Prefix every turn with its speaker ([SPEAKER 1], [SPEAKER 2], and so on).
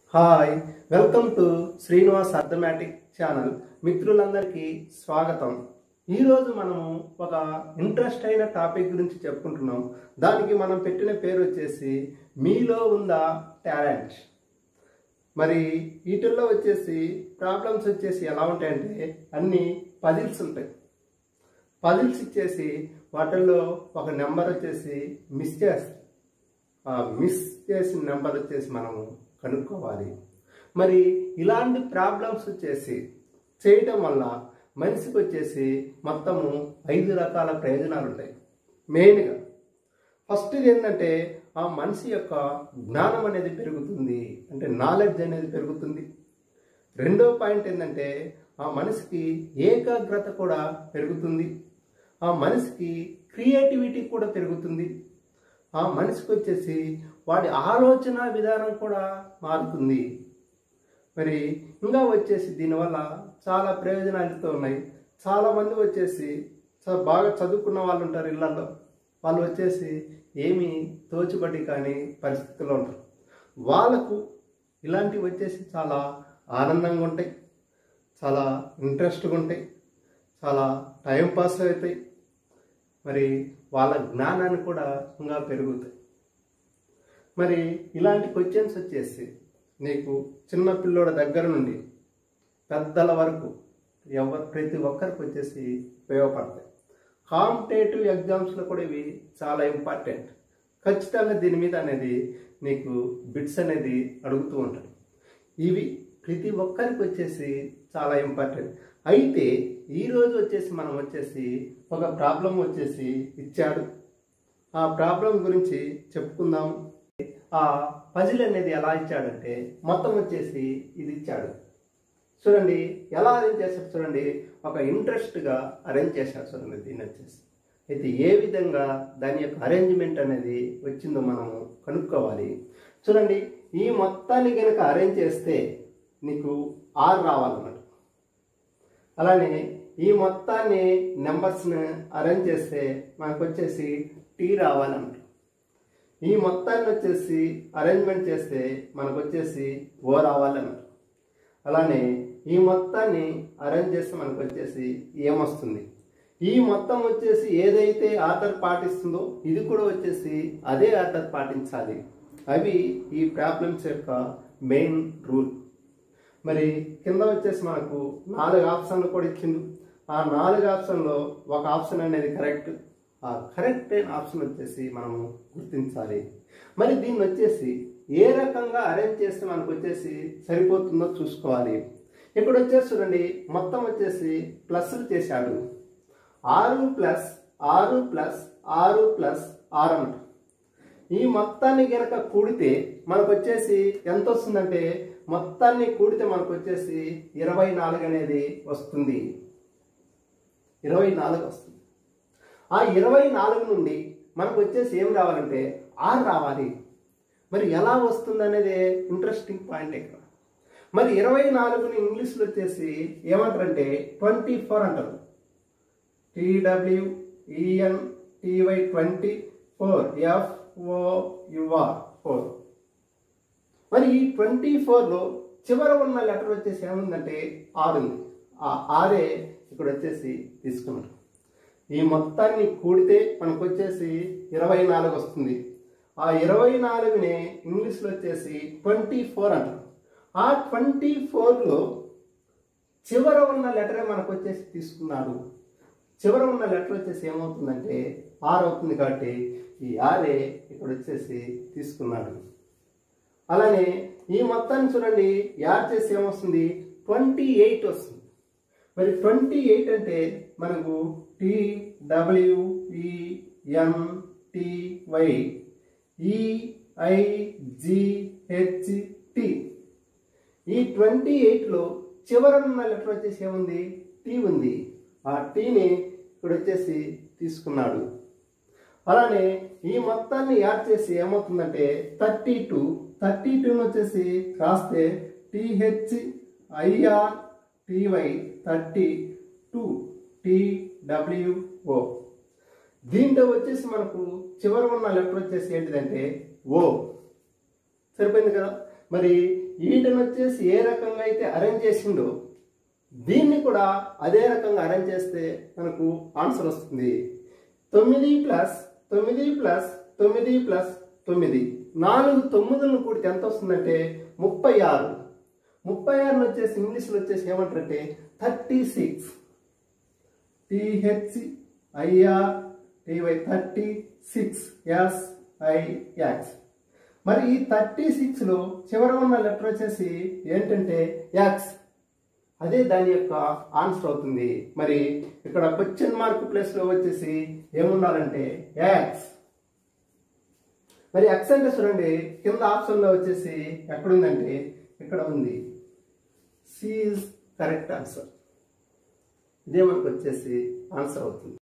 [SPEAKER 1] hi welcome to Srinivas arithmetic channel మిత్రులందరికీ స్వాగతం ఈరోజు మనము ఒక ఇంట్రెస్ట్ అయిన టాపిక్ గురించి చెప్పుకుంటున్నాం దానికి మనం పెట్టిన పేరు వచ్చేసి మీలో ఉందా టాలెంట్ మరి వీటిల్లో వచ్చేసి ప్రాబ్లమ్స్ వచ్చేసి ఎలా ఉంటాయంటే అన్ని పజిల్స్ ఉంటాయి పజిల్స్ ఇచ్చేసి వాటిల్లో ఒక నెంబర్ వచ్చేసి మిస్ చేస్తాం ఆ మిస్ చేసిన నెంబర్ వచ్చేసి మనము కనుక్కోవాలి మరి ఇలాంటి ప్రాబ్లమ్స్ వచ్చేసి చేయటం వల్ల మనిషికి వచ్చేసి మొత్తము ఐదు రకాల ప్రయోజనాలు ఉంటాయి మెయిన్గా ఫస్ట్ ఏంటంటే ఆ మనిషి యొక్క జ్ఞానం అనేది పెరుగుతుంది అంటే నాలెడ్జ్ అనేది పెరుగుతుంది రెండో పాయింట్ ఏంటంటే ఆ మనిషికి ఏకాగ్రత కూడా పెరుగుతుంది ఆ మనిషికి క్రియేటివిటీ కూడా పెరుగుతుంది ఆ మనిషికి వచ్చేసి వాడి ఆలోచన విధానం కూడా మారుతుంది మరి ఇంకా వచ్చేసి దీనివల్ల చాలా ప్రయోజనాలతో ఉన్నాయి చాలామంది వచ్చేసి చ- బాగా చదువుకున్న వాళ్ళు ఉంటారు ఇళ్లలో వాళ్ళు వచ్చేసి ఏమీ తోచుబడి కాని పరిస్థితుల్లో ఉంటారు వాళ్ళకు ఇలాంటివి వచ్చేసి చాలా ఆనందంగా ఉంటాయి చాలా ఇంట్రెస్ట్గా ఉంటాయి చాలా టైం పాస్ అవుతాయి మరి వాళ్ళ జ్ఞానాన్ని కూడా ఇంకా పెరుగుతాయి మరి ఇలాంటి క్వశ్చన్స్ వచ్చేసి నీకు చిన్న పిల్లోడ దగ్గర నుండి పెద్దల వరకు ఎవరు ప్రతి ఒక్కరికి వచ్చేసి ఉపయోగపడతాయి కాంపిటేటివ్ ఎగ్జామ్స్లో కూడా ఇవి చాలా ఇంపార్టెంట్ ఖచ్చితంగా దీని మీద అనేది నీకు బిట్స్ అనేది అడుగుతూ ఉంటాయి ఇవి ప్రతి ఒక్కరికి వచ్చేసి చాలా ఇంపార్టెంట్ అయితే ఈరోజు వచ్చేసి మనం వచ్చేసి ఒక ప్రాబ్లం వచ్చేసి ఇచ్చాడు ఆ ప్రాబ్లం గురించి చెప్పుకుందాం ఆ పజిల్ అనేది ఎలా ఇచ్చాడంటే మొత్తం వచ్చేసి ఇది ఇచ్చాడు చూడండి ఎలా అరేంజ్ చేశాడు చూడండి ఒక ఇంట్రెస్ట్గా అరేంజ్ చేశాడు చూడండి దీన్ని వచ్చేసి అయితే ఏ విధంగా దాని యొక్క అరేంజ్మెంట్ అనేది వచ్చిందో మనము కనుక్కోవాలి చూడండి ఈ మొత్తాన్ని కనుక అరేంజ్ చేస్తే నీకు ఆరు రావాలన్నమాట అలానే ఈ మొత్తాన్ని నెంబర్స్ని అరేంజ్ చేస్తే మనకు వచ్చేసి టీ రావాలన్నమాట ఈ మొత్తాన్ని వచ్చేసి అరేంజ్మెంట్ చేస్తే మనకు వచ్చేసి ఓ రావాలన్నమాట అలానే ఈ మొత్తాన్ని అరేంజ్ చేస్తే మనకు వచ్చేసి ఏమొస్తుంది ఈ మొత్తం వచ్చేసి ఏదైతే ఆర్డర్ పాటిస్తుందో ఇది కూడా వచ్చేసి అదే ఆర్డర్ పాటించాలి అవి ఈ ప్రాబ్లమ్స్ యొక్క మెయిన్ రూల్ మరి కింద వచ్చేసి మనకు నాలుగు ఆప్షన్లు కూడా ఇచ్చిండు ఆ నాలుగు ఆప్షన్లో ఒక ఆప్షన్ అనేది కరెక్ట్ ఆ కరెక్ట్ అయిన ఆప్షన్ వచ్చేసి మనము గుర్తించాలి మరి దీన్ని వచ్చేసి ఏ రకంగా అరేంజ్ చేస్తే మనకు వచ్చేసి సరిపోతుందో చూసుకోవాలి ఇప్పుడు వచ్చేసి చూడండి మొత్తం వచ్చేసి ప్లస్లు చేశాడు ఆరు ప్లస్ ఆరు ప్లస్ ఆరు ప్లస్ ఆరు అంట ఈ మొత్తాన్ని గనక కూడితే మనకు వచ్చేసి ఎంత వస్తుందంటే మొత్తాన్ని కూడితే మనకు వచ్చేసి ఇరవై నాలుగు అనేది వస్తుంది ఇరవై నాలుగు వస్తుంది ఆ ఇరవై నాలుగు నుండి మనకు వచ్చేసి ఏం రావాలంటే ఆరు రావాలి మరి ఎలా వస్తుంది అనేది ఇంట్రెస్టింగ్ పాయింట్ ఇక్కడ మరి ఇరవై నాలుగుని ఇంగ్లీష్లో వచ్చేసి ఏమంటారంటే ట్వంటీ ఫోర్ అంటారు T W E N T Y twenty four F O U R four మరి ఈ ట్వంటీ ఫోర్లో చివర ఉన్న లెటర్ వచ్చేసి ఏముందంటే ఆరు ఉంది ఆ ఆరే ఇక్కడ వచ్చేసి తీసుకున్నారు ఈ మొత్తాన్ని కూడితే మనకు వచ్చేసి ఇరవై నాలుగు వస్తుంది ఆ ఇరవై నాలుగుని ఇంగ్లీష్లో వచ్చేసి ట్వంటీ ఫోర్ అంటారు ఆ ట్వంటీ ఫోర్లో చివర ఉన్న లెటరే మనకు వచ్చేసి తీసుకున్నాడు చివర ఉన్న లెటర్ వచ్చేసి ఏమవుతుందంటే ఆర్ అవుతుంది కాబట్టి ఈ ఆరే ఇక్కడ వచ్చేసి తీసుకున్నాడు అలానే ఈ మొత్తాన్ని చూడండి యాడ్ చేసి ఏమొస్తుంది ట్వంటీ ఎయిట్ వస్తుంది మరి ట్వంటీ ఎయిట్ అంటే మనకు T W E N T Y E I G H T ఈ ట్వంటీ ఎయిట్లో చివరన్న లెటర్ వచ్చేసి ఏముంది టీ ఉంది ఆ టీని ఇక్కడ వచ్చేసి తీసుకున్నాడు అలానే ఈ మొత్తాన్ని యాడ్ చేసి ఏమవుతుందంటే థర్టీ టూ థర్టీ టూని వచ్చేసి రాస్తే T H I R T Y thirty two T W O దీంట్లో వచ్చేసి మనకు చివర ఉన్న లెటర్ వచ్చేసి ఏంటిదంటే ఓ సరిపోయింది కదా మరి వీటిని వచ్చేసి ఏ రకంగా అయితే అరేంజ్ చేసిండో దీన్ని కూడా అదే రకంగా అరేంజ్ చేస్తే మనకు ఆన్సర్ వస్తుంది తొమ్మిది ప్లస్ తొమ్మిది ప్లస్ తొమ్మిది ప్లస్ తొమ్మిది నాలుగు తొమ్మిదిలను కూడితే ఎంత వస్తుందంటే ముప్పై ఆరు ముప్పై ఆరుని వచ్చేసి ఇంగ్లీష్లో వచ్చేసి ఏమంటారంటే thirty six T H I R T Y thirty six S I X మరి ఈ థర్టీ సిక్స్లో చివర ఉన్న లెటర్ వచ్చేసి ఏంటంటే ఎక్స్ అదే దాని యొక్క ఆన్సర్ అవుతుంది మరి ఇక్కడ క్వశ్చన్ మార్క్ ప్లేస్లో వచ్చేసి ఏముండాలంటే ఎక్స్ మరి ఎక్స్ అంటే చూడండి కింద ఆప్షన్లో వచ్చేసి ఎక్కడుందంటే ఇక్కడ ఉంది సి ఈజ్ కరెక్ట్ ఆన్సర్ ఇదే మనకు వచ్చేసి ఆన్సర్ అవుతుంది